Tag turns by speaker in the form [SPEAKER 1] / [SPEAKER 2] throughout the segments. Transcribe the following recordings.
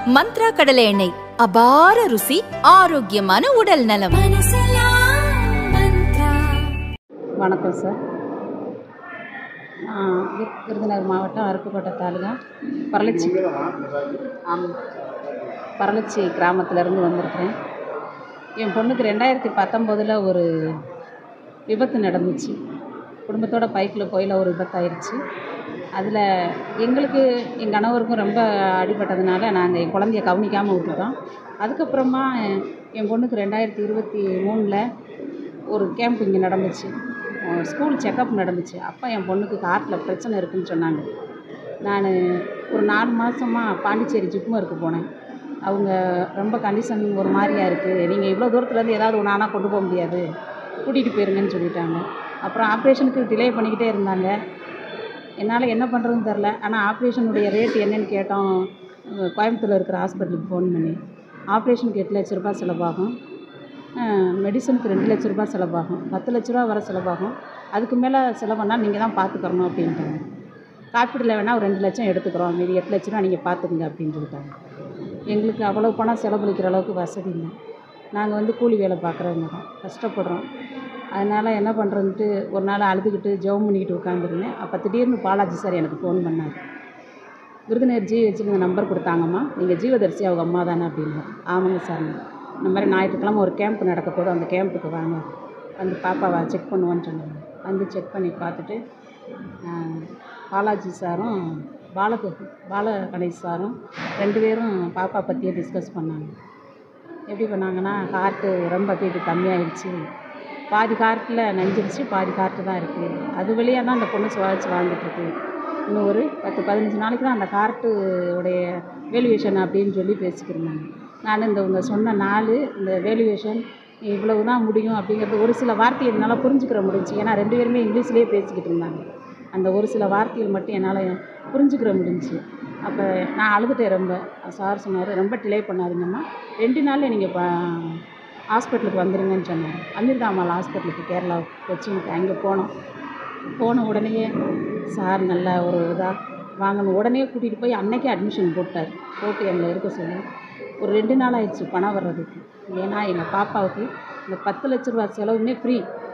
[SPEAKER 1] மந்த்ரா கடலை எண்ணெய் அபார ருசி ஆரோக்கியமான உடல் நலம்
[SPEAKER 2] வணக்கம் சார் நான் வி- விருதுநகர் மாவட்டம் அருப்புக்கோட்டை தாலுகா பரளச்சி ஆமாம் பரளச்சி கிராமத்துலேருந்து வந்திருக்கிறேன் என் பொண்ணுக்கு ரெண்டாயிரத்தி பத்தொம்போதில் ஒரு விபத்து நடந்துச்சு குடும்பத்தோட பைக்கில் போயில் ஒரு விபத்தாயிருச்சு அதில் எங்களுக்கு என் கணவருக்கும் ரொம்ப அடிபட்டதுனால நாங்கள் என் குழந்தைய கவனிக்காமல் விட்டுட்டோம் அதுக்கப்புறமா என் பொண்ணுக்கு ரெண்டாயிரத்தி இருபத்தி மூணில் ஒரு கேம்ப் இங்கே நடந்துச்சு அஹ் ஸ்கூல் செக்கப் நடந்துச்சு அப்போ என் பொண்ணுக்கு ஹார்ட்டில் பிரச்சனை இருக்குன்னு சொன்னாங்க நான் ஒரு நாலு மாதமாக பாண்டிச்சேரி ஜிப்மருக்கு போனேன் அவங்க ரொம்ப கண்டிஷன் ஒரு மாதிரியா இருக்குது நீங்கள் இவ்வளோ தூரத்துலேருந்து ஏதாவது ஒன்று ஆனால் கொண்டு போக முடியாது கூட்டிகிட்டு போயிருங்கன்னு சொல்லிட்டாங்க அப்புறம் ஆப்ரேஷனுக்கு டிலே பண்ணிக்கிட்டே இருந்தாங்க என்னால் என்ன பண்ணுறதுன்னு தெரில ஆனால் ஆப்ரேஷனுடைய ரேட் என்னன்னு கேட்டோம் அஹ் கோயம்புத்தூரில் இருக்கிற ஹாஸ்பிட்டலுக்கு ஃபோன் பண்ணி ஆப்ரேஷனுக்கு எட்டு லட்ச ரூபாய் செலவாகும் மெடிசனுக்கு ரெண்டு லட்ச ரூபாய் செலவாகும் பத்து லட்ச ரூபா வர செலவாகும் அதுக்கு மேலே செலவுனா நீங்கள் தான் பார்த்துக்கறணும் அப்படின்ட்டாங்க காப்பீட்டில் வேணால் ஒரு ரெண்டு லட்சம் எடுத்துக்கிறோம் மீதி எட்டு லட்ச ரூபா நீங்கள் பார்த்துக்குங்க அப்படின்னு சொல்லிட்டாங்க எங்களுக்கு அவ்வளோ பணம் செலவழிக்கிற அளவுக்கு வசதி இல்லை நாங்கள் வந்து கூலி வேலை பார்க்குறவங்க தான் கஷ்டப்படுறோம் அதனால் என்ன பண்ணுறதுன்ட்டு ஒரு நாள் அழுதுகிட்டு ஜெபம் பண்ணிக்கிட்டு உட்காந்துருந்தேன் அப்போ திடீர்னு பாலாஜி சார் எனக்கு ஃபோன் பண்ணார் விருதுநகர் ஜி வச்சுருந்த நம்பர் கொடுத்தாங்கம்மா நீங்கள் ஜீவதர்சி அவங்க அம்மா தானே அப்படின்னு ஆமாங்க சார் இந்த மாதிரி ஞாயிற்றுக்கிழமை ஒரு கேம்ப் நடக்க போதும் அந்த கேம்புக்கு வாங்க வந்து பாப்பாவை செக் பண்ணுவோன்னு சொன்னாங்க வந்து செக் பண்ணி பார்த்துட்டு ஆஹ், பாலாஜி சாரும் பால பால கணேஷ் சாரும் ரெண்டு பேரும் பாப்பா பற்றியே டிஸ்கஸ் பண்ணாங்க எப்படி பண்ணாங்கன்னா ஹார்ட்டு ரொம்ப கேட்டு கம்மியாயிடுச்சு பாதி ஹார்ட்டில் நஞ்சிருச்சு பாதி ஹார்ட்டு தான் இருக்குது அது வழியாக தான் அந்த பொண்ணு சுவாசிச்சு வாழ்ந்துட்டுருக்கு இன்னும் ஒரு பத்து பதினஞ்சு நாளைக்கு தான் அந்த ஹார்ட்டு உடைய வேல்யூவேஷன் அப்படின்னு சொல்லி பேசிக்கிருந்தாங்க நான் இந்த உங்க சொன்ன நாள் இந்த வேல்யூவேஷன் இவ்வளவு தான் முடியும் அப்படிங்கிறது ஒரு சில வார்த்தையை என்னால் புரிஞ்சுக்கிற முடிஞ்சுச்சு ஏன்னா ரெண்டு பேருமே இங்கிலீஷ்லேயே பேசிக்கிட்டு இருந்தாங்க அந்த ஒரு சில வார்த்தைகள் மட்டும் என்னால் புரிஞ்சுக்கிற முடிஞ்சுச்சு அப்போ நான் அழுதுட்டேன் ரொம்ப சார் சொன்னார் ரொம்ப டிலே பண்ணாதீங்கம்மா ரெண்டு நாளில் நீங்கள் ப ஹாஸ்பிட்டலுக்கு வந்துடுங்கன்னு சொன்னார் அமிர்தாமால் ஹாஸ்பிட்டலுக்கு கேரளா கொச்சினுக்கு அங்கே போனோம் போன உடனேயே சார் நல்ல ஒரு இதாக வாங்கணும் உடனே கூட்டிகிட்டு போய் அன்னைக்கே அட்மிஷன் போட்டார் போட்டு எங்களை இருக்க சொல்லி ஒரு ரெண்டு நாள் ஆயிடுச்சு பணம் வர்றதுக்கு ஏன்னா எங்கள் பாப்பாவுக்கு இந்த பத்து லட்ச ரூபா செலவுமே ஃப்ரீ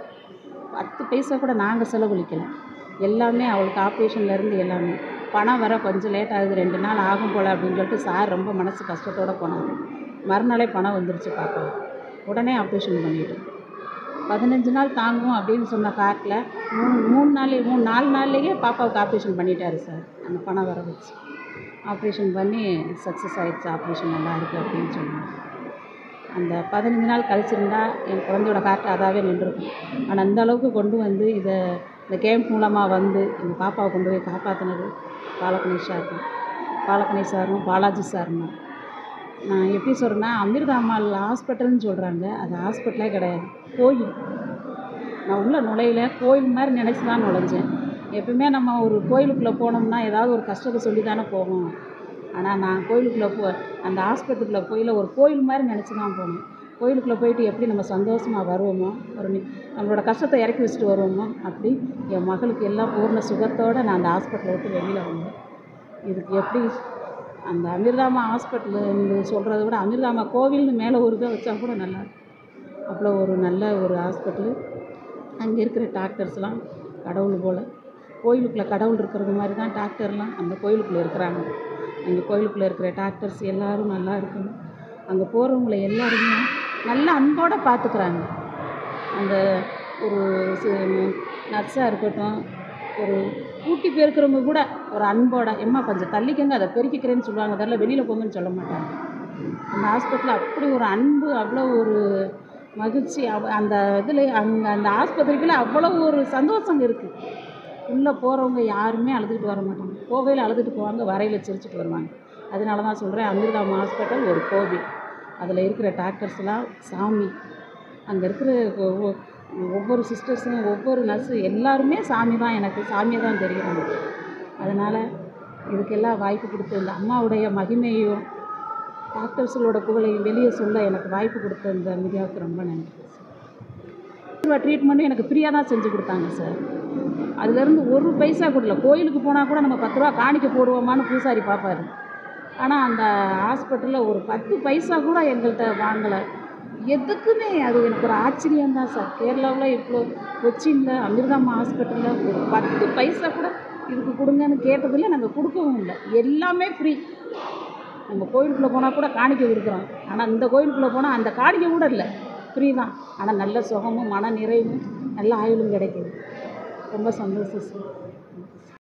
[SPEAKER 2] பத்து பைசா கூட நாங்கள் செலவழிக்கல எல்லாமே அவளுக்கு ஆப்ரேஷன்லேருந்து எல்லாமே பணம் வர கொஞ்சம் லேட் ஆகுது ரெண்டு நாள் ஆகும் போல் அப்படின்னு சொல்லிட்டு சார் ரொம்ப மனசு கஷ்டத்தோடு போனாங்க மறுநாளே பணம் வந்துருச்சு பாப்பா உடனே ஆப்ரேஷன் பண்ணிட்டோம் பதினஞ்சு நாள் தாங்கும் அப்படின்னு சொன்ன காட்டில் மூணு மூணு நாள் மூணு நாலு நாள்லேயே பாப்பாவுக்கு ஆப்ரேஷன் பண்ணிட்டாரு சார் அந்த பணம் வர வச்சு ஆப்ரேஷன் பண்ணி சக்ஸஸ் ஆயிடுச்சு ஆப்ரேஷன் நல்லா இருக்குது அப்படின்னு சொன்னாங்க அந்த பதினஞ்சு நாள் கழிச்சிருந்தா என் குழந்தையோட ஹார்ட் அதாவே நின்றுருக்கும் ஆனால் அந்த அளவுக்கு கொண்டு வந்து இதை இந்த கேம்ப் மூலமாக வந்து எங்கள் பாப்பாவை கொண்டு போய் காப்பாற்றினது பாலகணேஷ் சார் தான் பாலகணேஷ் சாரும் பாலாஜி சாரும் தான் நான் எப்படி சொல்கிறேன்னா அமிர்தாமால் ஹாஸ்பிட்டல்னு சொல்கிறாங்க அது ஹாஸ்பிட்டலே கிடையாது கோயில் நான் உள்ள நுழையில கோயில் மாதிரி நினச்சி தான் நுழைஞ்சேன் எப்பவுமே நம்ம ஒரு கோயிலுக்குள்ளே போனோம்னா ஏதாவது ஒரு கஷ்டத்தை சொல்லி தானே போவோம் ஆனால் நான் கோயிலுக்குள்ளே போ அந்த ஹாஸ்பிட்டலுக்குள்ளே போயில ஒரு கோயில் மாதிரி நினச்சி தான் போனேன் கோயிலுக்குள்ளே போயிட்டு எப்படி நம்ம சந்தோஷமாக வருவோமோ ஒரு நி- நம்மளோட கஷ்டத்தை இறக்கி வச்சுட்டு வருவோமோ அப்படி என் மகளுக்கு எல்லாம் பூர்ண சுகத்தோடு நான் அந்த ஹாஸ்பிட்டலை விட்டு வெளியில் வந்தேன் இதுக்கு எப்படி அந்த அமிர்தாமா ஹாஸ்பிட்டல் சொல்கிறத விட அமிர்தாமா கோவில்னு மேலே ஒரு இதை வச்சா கூட நல்லா இருக்கும். அவ்வளோ ஒரு நல்ல ஒரு ஹாஸ்பிட்டலு அங்கே இருக்கிற டாக்டர்ஸ்லாம் கடவுள் போல் கோயிலுக்குள்ளே கடவுள் இருக்கிறது மாதிரி தான் டாக்டர்லாம் அந்த கோயிலுக்குள்ளே இருக்கிறாங்க அந்த கோயிலுக்குள்ளே இருக்கிற டாக்டர்ஸ் எல்லாரும் நல்லா இருக்கணும் அங்கே போகிறவங்கள எல்லாருமே நல்ல அன்போடு பார்த்துக்கிறாங்க அந்த ஒரு நர்ஸாக இருக்கட்டும் ஒரு கூட்டி பெருக்கிறவங்க கூட ஒரு அன்போட எம்மா கொஞ்சம் தள்ளிக்கங்க அதை பெருக்கிக்கிறேன்னு சொல்லுவாங்க அதெல்லாம் வெளியில் போங்கன்னு சொல்ல மாட்டாங்க அந்த ஹாஸ்பிட்டலில் அப்படி ஒரு அன்பு அவ்வளோ ஒரு மகிழ்ச்சி அவ அந்த இதில் அங்கே அந்த ஆஸ்பத்திரிக்குள்ள அவ்வளோ ஒரு சந்தோஷம் இருக்குது உள்ளே போகிறவங்க யாருமே அழுதுகிட்டு வர மாட்டாங்க போகையில் அழுதுட்டு போவாங்க வரையில் சிரிச்சுட்டு வருவாங்க அதனால தான் சொல்கிறேன் அமிர்தாம் ஹாஸ்பிட்டல் ஒரு கோவில் அதில் இருக்கிற டாக்டர்ஸ்லாம் சாமி அங்கே இருக்கிற ஒ- ஒ- ஒவ்வொரு சிஸ்டர்ஸும் ஒவ்வொரு நர்ஸு எல்லாருமே சாமி தான் எனக்கு சாமியை தான் தெரியும் எனக்கு அதனால் இதுக்கெல்லாம் வாய்ப்பு கொடுத்த இந்த அம்மாவுடைய மகிமையும் டாக்டர்ஸுகளோட புகழையும் வெளியே சொல்ல எனக்கு வாய்ப்பு கொடுத்த இந்த மீடியாவுக்கு ரொம்ப நன்றி ட்ரீட்மெண்ட்டும் எனக்கு ஃப்ரீயாக தான் செஞ்சு கொடுத்தாங்க சார் அதுலேருந்து ஒரு பைசா கொடுல கோயிலுக்கு போனால் கூட நம்ம பத்து ரூபா காணிக்க போடுவோமான்னு பூசாரி பார்ப்பாரு ஆனால் அந்த ஹாஸ்பிட்டலில் ஒரு பத்து பைசா கூட எங்கள்கிட்ட வாங்கலை எதுக்குமே அது எனக்கு ஒரு ஆச்சரியம்தான் சார் கேரளாவில் இவ்வளோ கொச்சினில் அமிர்தம்மா ஹாஸ்பிட்டலில் ஒரு பத்து பைசா கூட இதுக்கு கொடுங்கன்னு கேட்டதில்லை நாங்கள் கொடுக்கவும் இல்லை எல்லாமே ஃப்ரீ நம்ம கோயிலுக்குள்ளே போனால் கூட காணிக்கை கொடுக்குறோம் ஆனால் இந்த கோயிலுக்குள்ளே போனால் அந்த காணிக்கை கூட இல்லை ஃப்ரீ தான் ஆனால் நல்ல சுகமும் மன நிறைவும் நல்ல ஆயுளும் கிடைக்குது ரொம்ப சந்தோஷம் சார்